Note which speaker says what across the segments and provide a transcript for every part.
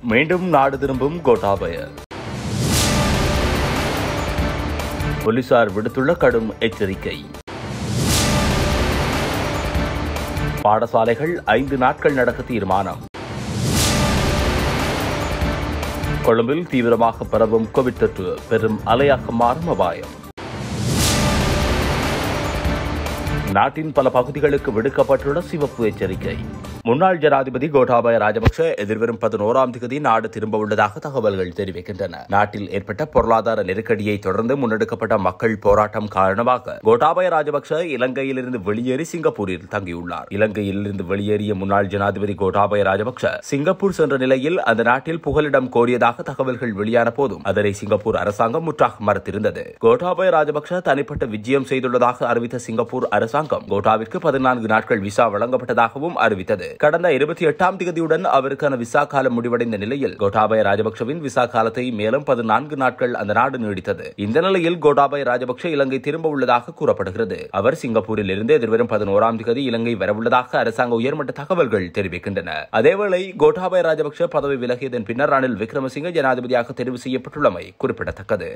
Speaker 1: மீண்டும் நாடு திரும்பும் கோட்டாபய போலீசார் விடுத்துள்ள கடும் எச்சரிக்கை பாடசாலைகள் ஐந்து நாட்கள் நடக்க தீர்மானம் கொழும்பில் தீவிரமாக பரவும் கோவிட் தொற்று பெரும் அலையாக மாறும் அபாயம் நாட்டின் பல பகுதிகளுக்கு விடுக்கப்பட்டுள்ள சிவப்பு எச்சரிக்கை முன்னாள் ஜனாதிபதி கோட்டாபய ராஜபக்ஷ எதிர்வரும் பதினோராம் தேதி நாடு திரும்ப உள்ளதாக தகவல்கள் தெரிவிக்கின்றன நாட்டில் ஏற்பட்ட பொருளாதார நெருக்கடியை தொடர்ந்து முன்னெடுக்கப்பட்ட மக்கள் போராட்டம் காரணமாக கோட்டாபய ராஜபக்ஷ இலங்கையிலிருந்து வெளியேறி சிங்கப்பூரில் தங்கியுள்ளார் இலங்கையிலிருந்து வெளியேறிய முன்னாள் ஜனாதிபதி கோட்டாபய ராஜபக்ஷ சிங்கப்பூர் சென்ற நிலையில் அந்த நாட்டில் புகலிடம் கோரியதாக தகவல்கள் வெளியான போதும் அதனை சிங்கப்பூர் அரசாங்கம் முற்றாக மறுத்திருந்தது கோட்டாபய ராஜபக்ஷ தனிப்பட்ட விஜயம் செய்துள்ளதாக அறிவித்த சிங்கப்பூர் அரசாங்கம் கோட்டாவிற்கு பதினான்கு நாட்கள் விசா வழங்கப்பட்டதாகவும் அறிவித்தது கடந்த இருபத்தி எட்டாம் தேதியுடன் அவருக்கான விசா காலம் முடிவடைந்த நிலையில் கோட்டாபய ராஜபக்ஷவின் விசா காலத்தை மேலும் பதினான்கு நாட்கள் அந்த நாடு நீடித்தது இந்த நிலையில் கோட்டாபய ராஜபக்ஷ இலங்கை திரும்ப உள்ளதாக கூறப்படுகிறது அவர் சிங்கப்பூரில் இருந்து எதிர்வரும் பதினோராம் தேதி இலங்கை வரவுள்ளதாக அரசாங்க உயர்மட்ட தகவல்கள் தெரிவிக்கின்றன அதேவேளை கோட்டாபய ராஜபக்ஷ பதவி விலகியதன் பின்னர் ரணில் விக்ரமசிங்க ஜனாதிபதியாக தெரிவு செய்யப்பட்டுள்ளமை குறிப்பிடத்தக்கது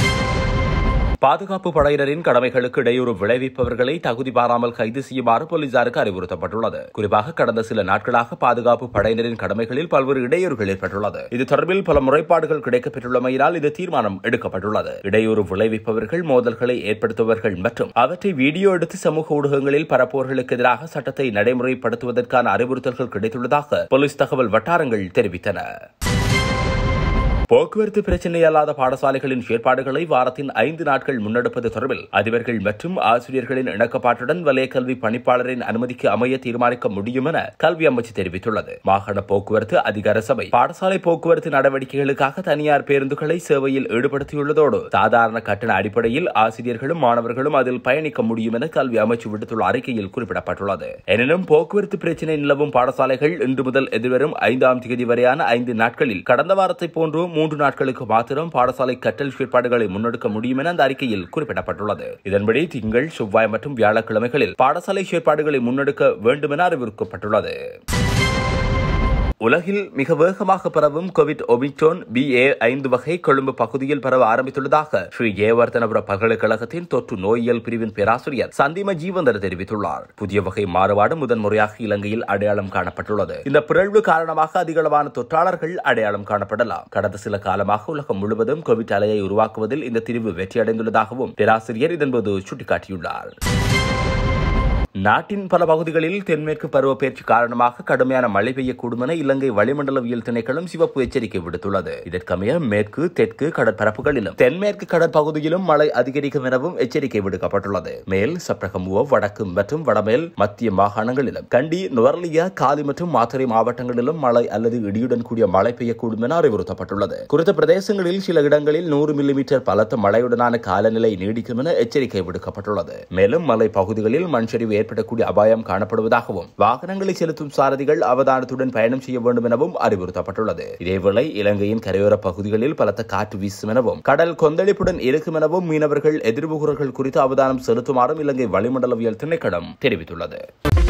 Speaker 1: பாதுகாப்பு படையினரின் கடமைகளுக்கு இடையூறு விளைவிப்பவர்களை தகுதி பாராமல் கைது செய்யுமாறு போலீசாருக்கு அறிவுறுத்தப்பட்டுள்ளது குறிப்பாக கடந்த சில நாட்களாக பாதுகாப்பு படையினரின் கடமைகளில் பல்வேறு இடையூறுகள் ஏற்பட்டுள்ளது இது தொடர்பில் பல முறைப்பாடுகள் கிடைக்கப்பெற்றுள்ளமையினால் இது தீர்மானம் எடுக்கப்பட்டுள்ளது இடையூறு விளைவிப்பவர்கள் மோதல்களை ஏற்படுத்துபவர்கள் மற்றும் அவற்றை வீடியோ எடுத்து சமூக ஊடகங்களில் பரப்புவர்களுக்கு எதிராக சட்டத்தை நடைமுறைப்படுத்துவதற்கான அறிவுறுத்தல்கள் கிடைத்துள்ளதாக போலீஸ் தகவல் வட்டாரங்கள் தெரிவித்தன போக்குவரத்து பிரச்சினை அல்லாத பாடசாலைகளின் செயற்பாடுகளை வாரத்தின் ஐந்து நாட்கள் முன்னெடுப்பது தொடர்பில் அதிபர்கள் மற்றும் ஆசிரியர்களின் இணக்கப்பாட்டுடன் வலய கல்வி பணிப்பாளரின் அனுமதிக்கு அமைய தீர்மானிக்க முடியும் என கல்வி அமைச்சு தெரிவித்துள்ளது மாகாண போக்குவரத்து அதிகார சபை பாடசாலை போக்குவரத்து நடவடிக்கைகளுக்காக தனியார் பேருந்துகளை சேவையில் ஈடுபடுத்தியுள்ளதோடு சாதாரண கட்டண அடிப்படையில் ஆசிரியர்களும் மாணவர்களும் அதில் பயணிக்க முடியும் என கல்வி அமைச்சு விடுத்துள்ள அறிக்கையில் குறிப்பிடப்பட்டுள்ளது எனினும் போக்குவரத்து பிரச்சினை நிலவும் பாடசாலைகள் இன்று முதல் எதிர்வரும் ஐந்தாம் தேதி வரையான ஐந்து நாட்களில் கடந்த வாரத்தை போன்று மூன்று நாட்களுக்கு மாத்திரம் பாடசாலை கற்றல் செயற்பாடுகளை முன்னெடுக்க முடியும் என அந்த அறிக்கையில் குறிப்பிடப்பட்டுள்ளது இதன்படி திங்கள் செவ்வாய் மற்றும் வியாழக்கிழமைகளில் பாடசாலை செயற்பாடுகளை முன்னெடுக்க வேண்டும் என அறிவுறுத்தப்பட்டுள்ளது உலகில் மிக வேகமாக பரவும் கோவிட் ஒமிக்ரோன் பி ஏ ஐந்து வகை கொழும்பு பகுதியில் பரவ ஆரம்பித்துள்ளதாக ஸ்ரீ ஏவர்த்தனபுர பல்கலைக்கழகத்தின் தொற்று நோயியல் பிரிவின் பேராசிரியர் சந்திம ஜீவந்தர் தெரிவித்துள்ளார் புதிய வகை மாறுபாடு முதன்முறையாக இலங்கையில் அடையாளம் காணப்பட்டுள்ளது இந்த பிறழ்வு காரணமாக அதிகளவான தொற்றாளர்கள் அடையாளம் காணப்படலாம் கடந்த சில காலமாக உலகம் முழுவதும் கோவிட் அலையை உருவாக்குவதில் இந்த திரிவு வெற்றியடைந்துள்ளதாகவும் பேராசிரியர் இதன்போது சுட்டிக்காட்டியுள்ளார் நாட்டின் பல பகுதிகளில் தென்மேற்கு பருவப்பெயர்ச்சி காரணமாக கடுமையான மழை பெய்யக்கூடும் என இலங்கை வளிமண்டலவியல் திணைக்களம் சிவப்பு எச்சரிக்கை விடுத்துள்ளது இதற்கமைய மேற்கு தெற்கு கடற்பரப்புகளிலும் தென்மேற்கு கடற்பகுதியிலும் மழை அதிகரிக்கும் எனவும் எச்சரிக்கை விடுக்கப்பட்டுள்ளது மேல் சப்ரகமுவ வடக்கு மற்றும் வடமேல் மத்திய மாகாணங்களிலும் கண்டி நுவர்லியா காலி மற்றும் மாத்தறை மாவட்டங்களிலும் மழை அல்லது இடியுடன் கூடிய மழை பெய்யக்கூடும் என அறிவுறுத்தப்பட்டுள்ளது குறித்த பிரதேசங்களில் சில இடங்களில் நூறு மில்லிமீட்டர் பலத்த மழையுடனான காலநிலை நீடிக்கும் என எச்சரிக்கை விடுக்கப்பட்டுள்ளது மேலும் மலை பகுதிகளில் மண்சரிவு ஏற்படக்கூடிய அபாயம் காணப்படுவதாகவும் வாகனங்களை செலுத்தும் சாரதிகள் அவதானத்துடன் பயணம் செய்ய வேண்டும் எனவும் அறிவுறுத்தப்பட்டுள்ளது இதேவேளை இலங்கையின் கரையோர பகுதிகளில் பலத்த காற்று வீசும் எனவும் கடல் கொந்தளிப்புடன் இருக்கும் எனவும் மீனவர்கள் எதிர்புகுறர்கள் குறித்து அவதானம் செலுத்துமாறும் இலங்கை வளிமண்டலவியல் திணைக்களம் தெரிவித்துள்ளது